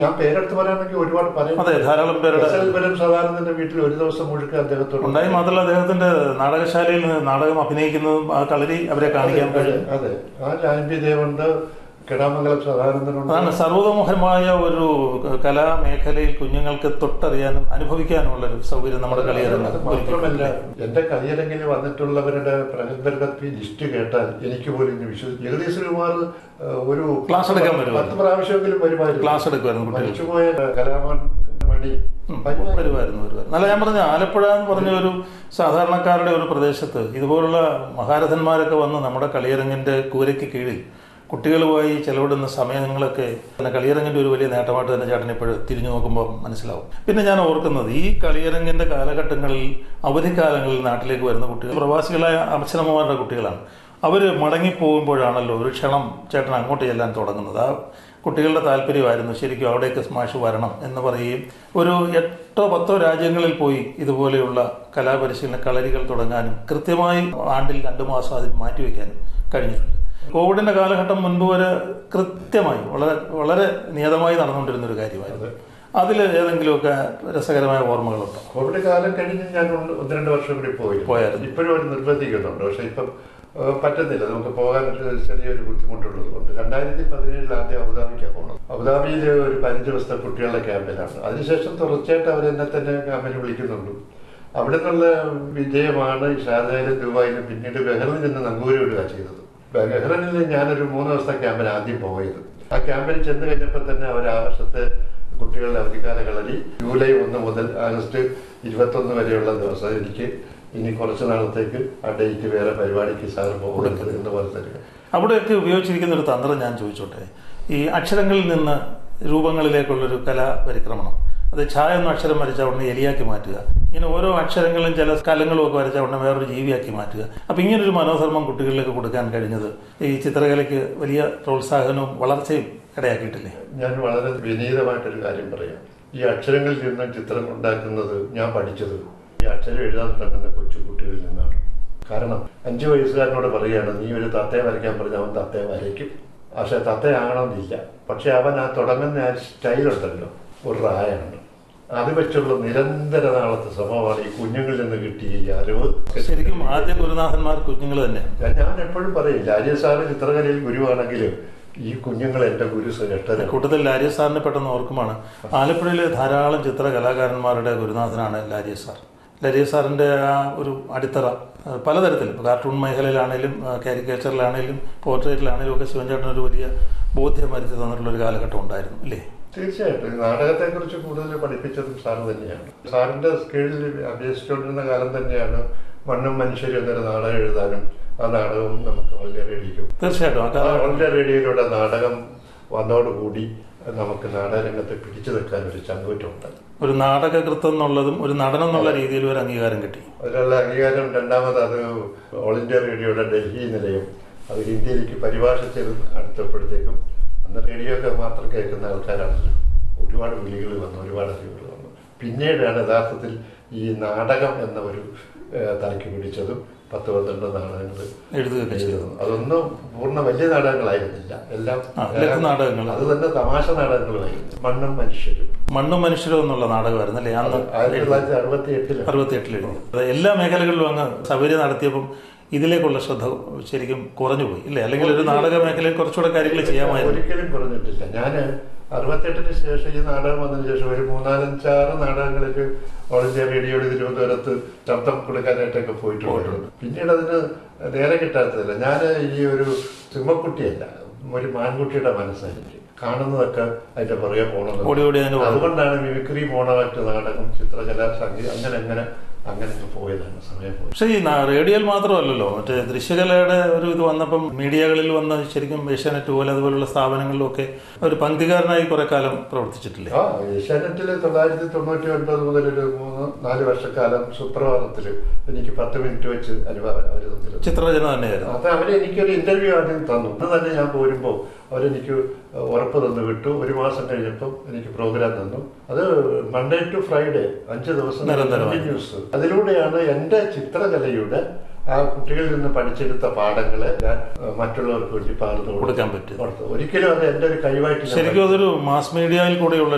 ഞാൻ പേരെടുത്ത് പറയുകയാണെങ്കിൽ ഒരുപാട് പറയാം അതെ ധാരാളം പേരുടെ എസ് എൽ പുരം സാധാരണന്റെ വീട്ടിൽ ഒരു ദിവസം മുഴുக்க അദ്ദേഹത്തോട് ഉണ്ടായി മാത്രമല്ല അദ്ദേഹത്തിന്റെ നാടകശാലയിൽ നിന്ന് നാടകം അഭിനയിക്കുന്നതും ആ കളരി അവരെ കാണിക്കാൻ കഴിയും അതെ ആ ജാൻപി ദേവുണ്ട് കിടാമംഗലം സദാനന്ദനുണ്ട് അതാണ് സർവതോമുഖമായ ഒരു കലാമേഖലയിൽ കുഞ്ഞുങ്ങൾക്ക് തൊട്ടറിയാനും അനുഭവിക്കാനുമുള്ള ഒരു സൗകര്യം നമ്മുടെ അത് കളിയരങ്ങ് മാത്രമല്ല എന്റെ കരിയരങ്ങിൽ വന്നിട്ടുള്ളവരുടെ പ്രഗത്ഭരുടെ ലിസ്റ്റ് കേട്ടാൽ എനിക്ക് പോലും ഇന്ന് വിശ്വസിക്കും ജഗദീശ് കുമാർ ഏഹ്, ഒരു ക്ലാസ് എടുക്കാൻ വരുമോ? പത്ത് പ്രാവശ്യമെങ്കിലും വരുമായിരുന്നു ക്ലാസ് എടുക്കുമായിരുന്നു കുട്ടികൾ മരിച്ചുപോയ കലാമൻ മണി വരുമായിരുന്നു. വരുമായിരുന്നു വരുമായിരുന്നു അല്ല ഞാൻ പറഞ്ഞ ആലപ്പുഴ എന്ന് പറഞ്ഞ ഒരു സാധാരണക്കാരുടെ ഒരു പ്രദേശത്ത് ഇതുപോലുള്ള മഹാരഥന്മാരൊക്കെ വന്ന് നമ്മുടെ കളിയരങ്ങിന്റെ കൂരയ്ക്ക് കീഴിൽ കുട്ടികളുമായി ചെലവിടുന്ന സമയങ്ങളൊക്കെ പിന്നെ കളിയരങ്ങിന്റെ ഒരു വലിയ നേട്ടമായിട്ട് തന്നെ ചേട്ടൻ ഇപ്പോഴും തിരിഞ്ഞു നോക്കുമ്പോൾ മനസ്സിലാവും പിന്നെ ഞാൻ ഓർക്കുന്നത് ഈ കളിയരങ്ങിന്റെ കാലഘട്ടങ്ങളിൽ അവധിക്കാലങ്ങളിൽ നാട്ടിലേക്ക് വരുന്ന കുട്ടികൾ പ്രവാസികളായ അച്ഛനമ്മമാരുടെ കുട്ടികളാണ് അവർ മടങ്ങിപ്പോകുമ്പോഴാണല്ലോ ഒരു ക്ഷണം ചേട്ടൻ അങ്ങോട്ട് ചെല്ലാൻ തുടങ്ങുന്നത് ആ കുട്ടികളുടെ താല്പര്യമായിരുന്നു ശരിക്കും അവിടേക്ക് സ്മാഷ് വരണം എന്ന് പറയുകയും ഒരു എട്ടോ പത്തോ രാജ്യങ്ങളിൽ പോയി ഇതുപോലെയുള്ള കലാപരിശീലന കളരികൾ തുടങ്ങാനും കൃത്യമായി ആണ്ടിൽ രണ്ടു മാസം അതിന് മാറ്റിവെക്കാനും കഴിഞ്ഞിട്ടുണ്ട് കോവിഡിന്റെ കാലഘട്ടം മുൻപ് വരെ കൃത്യമായി വളരെ വളരെ നിയതമായി നടന്നുകൊണ്ടിരുന്ന ഒരു കാര്യമായിരുന്നു അതിൽ ഏതെങ്കിലുമൊക്കെ രസകരമായ ഓർമ്മകളുണ്ടോ കോവിഡ് കാലം കഴിഞ്ഞ് ഞാൻ ഒന്ന് ഒന്ന് രണ്ട് വർഷം കൂടി പോയി പോയായിരുന്നു. ഇപ്പോഴും അവർ നിർബന്ധിക്കുന്നുണ്ട് പക്ഷെ ഇപ്പം ഏഹ്, പറ്റുന്നില്ല നമുക്ക് പോകാൻ ഒരു ചെറിയൊരു ബുദ്ധിമുട്ടുള്ളത് കൊണ്ട് രണ്ടായിരത്തി പതിനേഴിൽ ആദ്യം അബുദാബിക്കാണ് പോകുന്നത് അബുദാബിയിൽ ഒരു പതിനഞ്ച് ദിവസത്തെ കുട്ടികളുടെ ക്യാമ്പിലാണ് അതിനുശേഷം തുടർച്ചയായിട്ട് അവർ എന്നെ തന്നെ ക്യാമ്പിൽ വിളിക്കുന്നുണ്ട് അവിടെ നിന്നുള്ള വിജയമാണ് ഈ ഷാർജയിലും ദുബായിലും പിന്നീട് ബഹ്റിനിൽ നിന്ന് നങ്കൂരി വിടുക ചെയ്തത് ബഹ്റിനിൽ ഞാനൊരു മൂന്ന് ദിവസത്തെ ക്യാമ്പിൽ ആദ്യം പോയത് ആ ക്യാമ്പിൽ ചെന്ന് കഴിഞ്ഞപ്പോൾ തന്നെ അവർ ആ വർഷത്തെ കുട്ടികളുടെ അവധിക്കാല കളരി ജൂലൈ ഒന്ന് മുതൽ ആഗസ്റ്റ് ഇരുപത്തൊന്ന് വരെയുള്ള ദിവസം എനിക്ക് ഇനി കുറച്ച് നാളത്തേക്ക് ആ ഡേറ്റ് വേറെ പരിപാടിക്ക് സാർ പോകുന്നത് എന്ന് പറഞ്ഞിട്ട് അവിടെയൊക്കെ ഉപയോഗിച്ചിരിക്കുന്ന ഒരു തന്ത്രം ഞാൻ ചോദിച്ചോട്ടെ ഈ അക്ഷരങ്ങളിൽ നിന്ന് രൂപങ്ങളിലേക്കുള്ളൊരു കലാ പരിക്രമണം അത് ഛായ എന്ന അക്ഷരം വരച്ച ഉടനെ എലിയാക്കി മാറ്റുക ഇങ്ങനെ ഓരോ അക്ഷരങ്ങളും ചില കലങ്ങളും ഒക്കെ വരച്ച ഉടനെ വേറൊരു ജീവിയാക്കി മാറ്റുക അപ്പം ഇങ്ങനൊരു മനോധർമ്മം കുട്ടികളിലേക്ക് കൊടുക്കാൻ കഴിഞ്ഞത് ഈ ചിത്രകലയ്ക്ക് വലിയ പ്രോത്സാഹനവും വളർച്ചയും ഇടയാക്കിയിട്ടില്ലേ ഞാൻ വളരെ വിനീതമായിട്ടൊരു കാര്യം പറയാം ഈ അക്ഷരങ്ങളിൽ നിന്ന് ചിത്രം ഉണ്ടാക്കുന്നത് ഞാൻ പഠിച്ചത് ഈ അക്ഷരം എഴുതാൻ തുടങ്ങുന്ന കൊച്ചുകുട്ടികളിൽ നിന്നാണ് കാരണം അഞ്ചു വയസ്സുകാരനോട് പറയുകയാണ് നീ ഒരു തത്തയെ വരയ്ക്കാൻ പറഞ്ഞ അവൻ തത്തയെ വരയ്ക്കും പക്ഷെ തത്തയാകണമെന്നില്ല പക്ഷെ അവൻ ആ തുടങ്ങുന്ന ആ സ്റ്റൈലുണ്ടല്ലോ ഒരു റായാണ് അത് വെച്ചുള്ള നിരന്തര നാളത്തെ ശ്രമമാണ് ഈ കുഞ്ഞുങ്ങളിൽ നിന്ന് കിട്ടിയ ഈ അറിവ് ശരിക്കും ആദ്യ ഗുരുനാഥന്മാർ കുഞ്ഞുങ്ങൾ തന്നെ ഞാൻ- ഞാൻ എപ്പോഴും പറയും രാജേഷ് സാറ് ചിത്രകലയിൽ ഗുരുവാണെങ്കിൽ ഈ കുഞ്ഞുങ്ങൾ എൻ്റെ ഗുരു ശ്രേഷ്ഠരാണ് കൂട്ടത്തിൽ ലാരിയ സാറിനെ പെട്ടെന്ന് ഓർക്കുമാണ് ആലപ്പുഴയിലെ ധാരാളം ചിത്ര കലാകാരന്മാരുടെ ഗുരുനാഥനാണ് ലാരിയ സാർ ലാരിയ സാറിന്റെ ആ ഒരു അടിത്തറ അത് പലതരത്തിലും കാർട്ടൂൺ മേഖലയിലാണേലും കാരിക്കേച്ചറിലാണേലും പോർട്രേറ്റിലാണേലും ഒക്കെ ശിവൻചേട്ടൻ ഒരു വലിയ ബോധ്യം വരുത്തി തന്നിട്ടുള്ള ഒരു കാലഘട്ടം ഉണ്ടായിരുന്നു അല്ലേ തീർച്ചയായിട്ടും ഈ നാടകത്തെക്കുറിച്ച് കൂടുതൽ പഠിപ്പിച്ചതും സാറ് തന്നെയാണ് സാറിന്റെ സ്കില്ലിൽ അഭ്യസിച്ചുകൊണ്ടിരുന്ന കാലം തന്നെയാണ് മണ്ണും മനുഷ്യരും എന്നൊരു നാടകം എഴുതാനും ആ നാടകം നമുക്ക് ഓൾ ഇന്ത്യ റേഡിയോയ്ക്കും തീർച്ചയായിട്ടും ആ ആ കാലം ഓൾ ഇന്ത്യ റേഡിയോയിലൂടെ നാടകം വന്നതോടുകൂടി നമുക്ക് നാടകരംഗത്ത് പിടിച്ചു നിൽക്കാൻ ഒരു ചങ്കൂറ്റമുണ്ട് ഒരു നാടകകൃത്തം എന്നുള്ളതും ഒരു നടനം എന്നുള്ള രീതിയിൽ ഒരു അംഗീകാരം കിട്ടി അതിനുള്ള അംഗീകാരം രണ്ടാമത് അത് ഓൾ ഇന്ത്യ റേഡിയോയുടെ ഡൽഹി നിലയം അത് ഹിന്ദിയിലേക്ക് പരിഭാഷിച്ചത് അടുത്തപ്പോഴത്തേക്കും അന്ന് റേഡിയോ ഒക്കെ മാത്രം കേൾക്കുന്ന ആൾക്കാരാണല്ലോ ഒരുപാട് വിളികൾ വന്നു ഒരുപാട് അറിവുകൾ വന്നു പിന്നീടാണ് യഥാർത്ഥത്തിൽ ഈ നാടകം എന്ന ഒരു ഏഹ്, തലയ്ക്ക് പിടിച്ചതും പത്ത് പന്ത്രണ്ട് നാടകങ്ങൾ എഴുതുകയൊക്കെ ചെയ്തു എഴുതുന്നു അതൊന്നും പൂർണ്ണ വലിയ നാടകങ്ങളായിരുന്നില്ല എല്ലാം ആ, ലഘു നാടകങ്ങൾ. അത് തന്നെ തമാശ നാടകങ്ങളുമായിരുന്നു മണ്ണും മനുഷ്യരും മണ്ണും മനുഷ്യരും എന്നുള്ള നാടകമായിരുന്നു അല്ലേ അന്ന് ആയിരത്തി തൊള്ളായിരത്തി അറുപത്തി എട്ടില് അറുപത്തിയെട്ടിൽ എഴുതി അത് എല്ലാ മേഖലകളിലും അങ്ങ് സൗകര്യം നടത്തിയപ്പം ഇതിലേക്കുള്ള ശ്രദ്ധ ശരിക്കും കുറഞ്ഞു പോയി ഇല്ലേ അല്ലെങ്കിൽ ഒരു നാടക മേഖലയിൽ കുറച്ചുകൂടെ കാര്യങ്ങൾ ചെയ്യാമായിരുന്നു ഒരിക്കലും കുറഞ്ഞിട്ടില്ല ഞാൻ അറുപത്തെട്ടിന് ശേഷം ഈ നാടകം വന്നതിന് ശേഷം ഒരു മൂന്നാലഞ്ചാറ് നാടകങ്ങളിൽ ഓൾ ഇന്ത്യ റേഡിയോയിൽ തിരുവനന്തപുരത്ത് ശബ്ദം കൊടുക്കാനായിട്ടൊക്കെ പോയിട്ടുണ്ട് പിന്നീട് അതിന് നേരെ കിട്ടാത്തതില്ല ഞാൻ ഈ ഒരു സിംഹക്കുട്ടിയല്ല ഒരു മാൻകുട്ടിയുടെ മനസ്സായിരിക്കും കാണുന്നതൊക്കെ അതിന്റെ പുറകെ പോകണമെന്ന് ഓടി ഓടി അതിന് പുറകെ. അതുകൊണ്ടാണ് മിമിക്രി മോണോആക്ട് നാടകം ചിത്രകല സംഗീതം അങ്ങനെ അങ്ങനെ അങ്ങനെ അങ്ങ് പോയതാണ് സമയം പോയത് പക്ഷേ ഈ ന- റേഡിയോയിൽ മാത്രമല്ലല്ലോ മറ്റേ ദൃശ്യകലയുടെ ഒരു ഇത് വന്നപ്പം മീഡിയകളിൽ വന്ന് ശരിക്കും ഏഷ്യാനെറ്റ് പോലെ അതുപോലുള്ള സ്ഥാപനങ്ങളിലൊക്കെ ഒരു പങ്ക്തികാരനായി കുറെ കാലം പ്രവർത്തിച്ചിട്ടില്ലേ ആ ഏഷ്യാനെറ്റില് തൊള്ളായിരത്തി തൊണ്ണൂറ്റി ഒൻപത് മുതൽ ഒരു മൂന്ന് നാല് വർഷക്കാലം സുപ്രഭാതത്തില് എനിക്ക് പത്ത് മിനിറ്റ് വെച്ച് അനുഭവം അവർ തന്നിരുന്നു ചിത്രരചന തന്നെയായിരുന്നു അപ്പൊ അവര് എനിക്കൊരു ഇന്റർവ്യൂ ആദ്യം തന്നു അന്ന് തന്നെ ഞാൻ പോരുമ്പോൾ അവരെനിക്ക് ഉറപ്പ് തന്നു വിട്ടു ഒരു മാസം കഴിഞ്ഞപ്പോൾ എനിക്ക് പ്രോഗ്രാം തന്നു അത് മൺഡേ ടു ഫ്രൈഡേ അഞ്ച് ദിവസം നിരന്തരമായി. കണ്ടിന്യൂസ് അതിലൂടെയാണ് എന്റെ ചിത്രകലയുടെ ആ കുട്ടികളിൽ നിന്ന് പഠിച്ചെടുത്ത പാഠങ്ങളെ ഞാൻ അഹ്, മറ്റുള്ളവർക്ക് വേണ്ടി പകർന്നു കൊടുക്കാൻ പറ്റും കൊടുത്തു ഒരിക്കലും അത് എന്റെ ഒരു കഴിവായിട്ട് ഞാൻ ശരിക്കും അതൊരു മാസ് മീഡിയയിൽ കൂടെയുള്ള